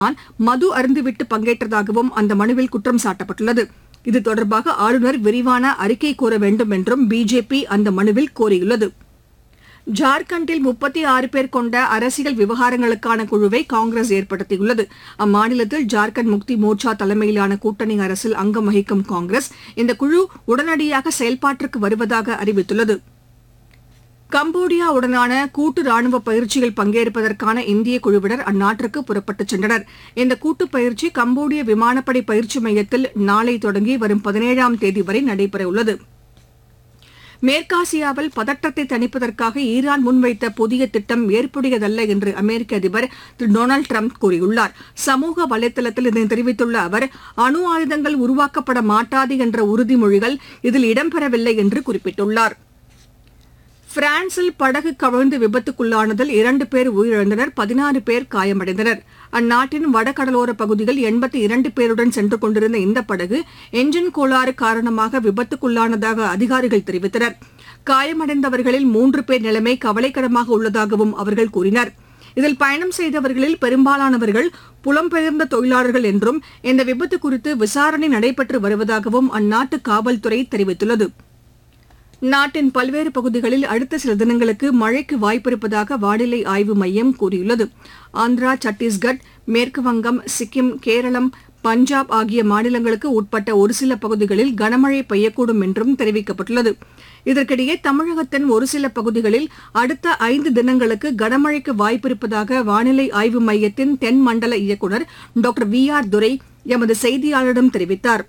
நான் மது அருந்துவிட்டு பங்கேற்றதாகவும் அந்த மனுவில் குற்றம் சாட்டப்பட்டுள்ளது இது தொடர்பாக ஆளுநர் விரிவான அறிக்கை கோர வேண்டும் என்றும் பிஜேபி அந்த மனுவில் கோரியுள்ளது ஜார்க்கண்டில் முப்பத்தி ஆறு பேர் கொண்ட அரசியல் விவகாரங்களுக்கான குழுவை காங்கிரஸ் ஏற்படுத்தியுள்ளது அம்மாநிலத்தில் ஜார்க்கண்ட் முக்தி மோர்ச்சா தலைமையிலான கூட்டணி அரசில் அங்கம் வகிக்கும் காங்கிரஸ் இந்த குழு உடனடியாக செயல்பாட்டிற்கு வருவதாக அறிவித்துள்ளது கம்போடியாவுடனான கூட்டு ராணுவ பயிற்சியில் பங்கேற்பதற்கான இந்திய குழுவினர் அந்நாட்டிற்கு புறப்பட்டுச் சென்றனர் இந்த கூட்டுப் பயிற்சி கம்போடிய விமானப்படை பயிற்சி மையத்தில் நாளை தொடங்கி வரும் பதினேழாம் தேதி வரை நடைபெறவுள்ளது மேற்காசியாவில் பதற்றத்தை தணிப்பதற்காக ஈரான் முன்வைத்த புதிய திட்டம் ஏற்புடையதல்ல என்று அமெரிக்க அதிபர் திரு டொனால்டு டிரம்ப் கூறியுள்ளார் சமூக வலைதளத்தில் இதனை தெரிவித்துள்ள அவர் அணு ஆயுதங்கள் உருவாக்கப்பட மாட்டாது என்ற உறுதிமொழிகள் இதில் இடம்பெறவில்லை என்று குறிப்பிட்டுள்ளார் பிரான்சில் படகு கவிழ்ந்து விபத்துக்குள்ளானதில் இரண்டு பேர் உயிரிழந்தனர் பதினாறு பேர் காயமடைந்தனர் அந்நாட்டின் வடகடலோர பகுதியில் எண்பத்தி இரண்டு பேருடன் சென்று கொண்டிருந்த இந்த படகு என்ஜின் கோளாறு காரணமாக விபத்துக்குள்ளானதாக அதிகாரிகள் தெரிவித்தனர் காயமடைந்தவர்களில் மூன்று பேர் நிலைமை கவலைக்கிடமாக உள்ளதாகவும் அவர்கள் கூறினர் இதில் பயணம் செய்தவர்களில் பெரும்பாலானவர்கள் புலம்பெயர்ந்த தொழிலாளர்கள் என்றும் இந்த விபத்து குறித்து விசாரணை நடைபெற்று வருவதாகவும் அந்நாட்டு காவல்துறை தெரிவித்துள்ளது நாட்டின் பல்வேறு பகுதிகளில் அடுத்த சில தினங்களுக்கு மழைக்கு வாய்ப்பிருப்பதாக வானிலை ஆய்வு மையம் கூறியுள்ளது ஆந்திரா சத்தீஸ்கட் மேற்கு வங்கம் சிக்கிம் கேரளம் பஞ்சாப் ஆகிய மாநிலங்களுக்கு உட்பட்ட ஒரு சில பகுதிகளில் கனமழை பெய்யக்கூடும் என்றும் தெரிவிக்கப்பட்டுள்ளது இதற்கிடையே தமிழகத்தின் ஒரு சில பகுதிகளில் அடுத்த ஐந்து தினங்களுக்கு கனமழைக்கு வாய்ப்பிருப்பதாக வானிலை ஆய்வு மையத்தின் தென் மண்டல இயக்குநர் டாக்டர் வி ஆர் துரை எமது செய்தியாளரிடம் தெரிவித்தார்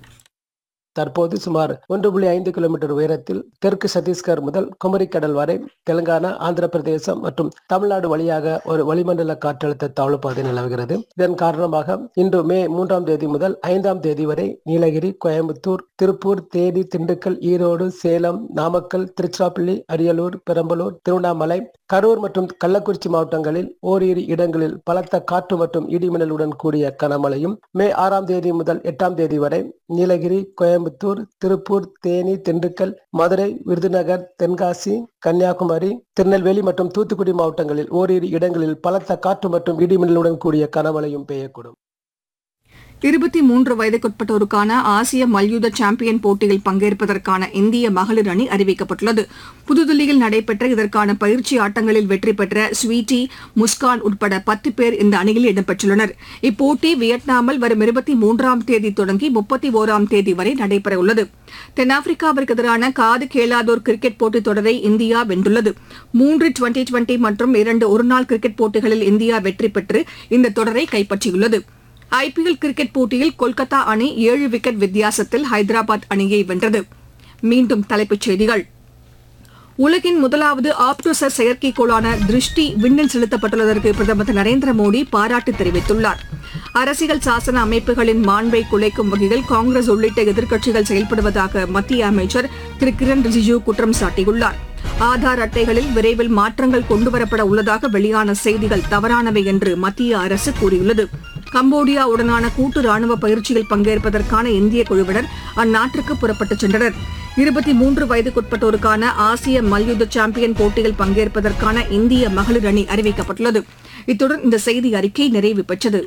தற்போது சுமார் ஒன்று புள்ளி ஐந்து கிலோமீட்டர் உயரத்தில் தெற்கு சத்தீஸ்கர் முதல் குமரிக்கடல் வரை தெலுங்கானா ஆந்திர பிரதேசம் மற்றும் தமிழ்நாடு வழியாக ஒரு வளிமண்டல காற்றழுத்த தாழ்வு பாதை நிலவுகிறது இதன் காரணமாக இன்று மே மூன்றாம் தேதி முதல் ஐந்தாம் தேதி வரை நீலகிரி கோயம்புத்தூர் திருப்பூர் தேனி திண்டுக்கல் ஈரோடு சேலம் நாமக்கல் திருச்சிராப்பள்ளி அரியலூர் பெரம்பலூர் திருவண்ணாமலை கரூர் மற்றும் கள்ளக்குறிச்சி மாவட்டங்களில் ஓரிரு இடங்களில் பலத்த காற்று மற்றும் இடிமின்னலுடன் கூடிய கனமழையும் மே ஆறாம் தேதி முதல் எட்டாம் தேதி வரை நீலகிரி கோயம்புத்தூர் திருப்பூர் தேனி திண்டுக்கல் மதுரை விருதுநகர் தென்காசி கன்னியாகுமரி திருநெல்வேலி மற்றும் தூத்துக்குடி மாவட்டங்களில் ஓரிரு இடங்களில் பலத்த காற்று மற்றும் இடிமின்னலுடன் கூடிய கனமழையும் பெய்யக்கூடும் இருபத்தி மூன்று வயதுக்குட்பட்டோருக்கான ஆசிய மல்யுத்த சாம்பியன் போட்டியில் பங்கேற்பதற்கான இந்திய மகளிர் அணி அறிவிக்கப்பட்டுள்ளது புதுதில்லியில் நடைபெற்ற இதற்கான பயிற்சி ஆட்டங்களில் வெற்றி பெற்ற ஸ்வீட்டி முஸ்கான் உட்பட பத்து பேர் இந்த அணியில் இடம்பெற்றுள்ளனர் இப்போட்டி வியட்நாமில் வரும் இருபத்தி மூன்றாம் தேதி தொடங்கி முப்பத்தி ஓராம் தேதி வரை நடைபெறவுள்ளது தென்னாப்பிரிக்காவிற்கு எதிரான காது கேளாதோர் கிரிக்கெட் போட்டித் தொடரை இந்தியா வென்றுள்ளது மூன்று டுவெண்டி டுவெண்டி மற்றும் இரண்டு ஒருநாள் கிரிக்கெட் போட்டிகளில் இந்தியா வெற்றி பெற்று இந்த தொடரை கைப்பற்றியுள்ளது ஐபிஎல் கிரிக்கெட் போட்டியில் கொல்கத்தா அணி ஏழு விக்கெட் வித்தியாசத்தில் ஹைதராபாத் அணியை வென்றது மீண்டும் தலைப்புச் செய்திகள் உலகின் முதலாவது ஆப்டோசர் செயற்கைக்கோளான திருஷ்டி விண்ணில் செலுத்தப்பட்டுள்ளதற்கு பிரதமர் திரு நரேந்திர மோடி பாராட்டு தெரிவித்துள்ளார் அரசியல் சாசன அமைப்புகளின் மாண்பை குலைக்கும் வகையில் காங்கிரஸ் உள்ளிட்ட எதிர்க்கட்சிகள் செயல்படுவதாக மத்திய அமைச்சர் திரு கிரண் ரிஜிஜூ குற்றம் சாட்டியுள்ளார் ஆதார் அட்டைகளில் விரைவில் மாற்றங்கள் கொண்டுவரப்பட உள்ளதாக வெளியான செய்திகள் தவறானவை என்று மத்திய அரசு கூறியுள்ளது கம்போடியாவுடனான கூட்டு ராணுவ பயிற்சியில் பங்கேற்பதற்கான இந்திய குழுவினர் அந்நாட்டிற்கு புறப்பட்டுச் சென்றனர் இருபத்தி மூன்று வயதுக்குட்பட்டோருக்கான ஆசிய மல்யுத்த சாம்பியன் போட்டியில் பங்கேற்பதற்கான இந்திய மகளிர் அணி அறிவிக்கப்பட்டுள்ளது இத்துடன் இந்த செய்தி அறிக்கை நிறைவு பெற்றது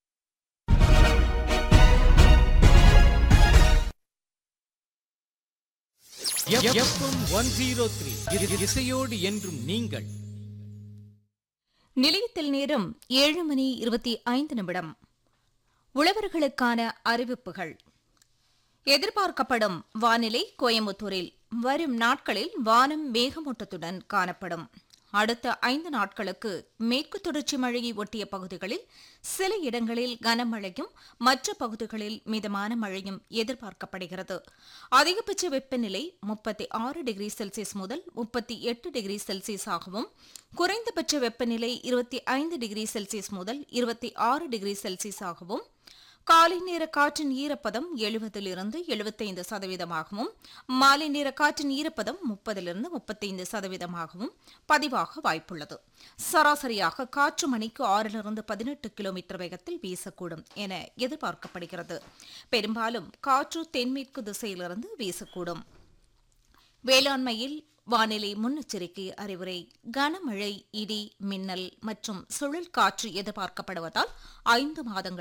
எஃப்எம் ஒன் ஜீரோ த்ரீ இசையோடு என்றும் நீங்கள் நிலையத்தில் நேரம் ஏழு மணி இருபத்தி ஐந்து நிமிடம் உழவர்களுக்கான அறிவிப்புகள் எதிர்பார்க்கப்படும் வானிலை கோயம்புத்தூரில் வரும் நாட்களில் வானம் மேகமூட்டத்துடன் காணப்படும் அடுத்த ஐந்து நாட்களுக்கு மேற்கு தொடர்ச்சி மழையை ஒட்டிய பகுதிகளில் சில இடங்களில் கனமழையும் மற்ற பகுதிகளில் மிதமான மழையும் எதிர்பார்க்கப்படுகிறது அதிகபட்ச வெப்பநிலை முப்பத்தி ஆறு டிகிரி செல்சியஸ் முதல் முப்பத்தி எட்டு டிகிரி செல்சியஸ் ஆகவும் குறைந்தபட்ச வெப்பநிலை இருபத்தி ஐந்து டிகிரி செல்சியஸ் முதல் இருபத்தி ஆறு டிகிரி செல்சியஸ் ஆகவும் காலை நேர காற்றின் ஈரப்பதம் எழுபதிலிருந்து எழுபத்தைந்து சதவீதமாகவும் மாலை நேர காற்றின் ஈரப்பதம் முப்பதிலிருந்து முப்பத்தைந்து சதவீதமாகவும் பதிவாக வாய்ப்புள்ளது சராசரியாக காற்று மணிக்கு ஆறிலிருந்து பதினெட்டு கிலோமீட்டர் வேகத்தில் வீசக்கூடும் என எதிர்பார்க்கப்படுகிறது பெரும்பாலும் காற்று தென்மேற்கு திசையிலிருந்து வீசக்கூடும் வேளாண்மையில் வானிலை முன்னெச்சரிக்கை அறிவுரை கனமழை இடி மின்னல் மற்றும் சுழல் காற்று எதிர்பார்க்கப்படுவதால் ஐந்து மாதங்கள்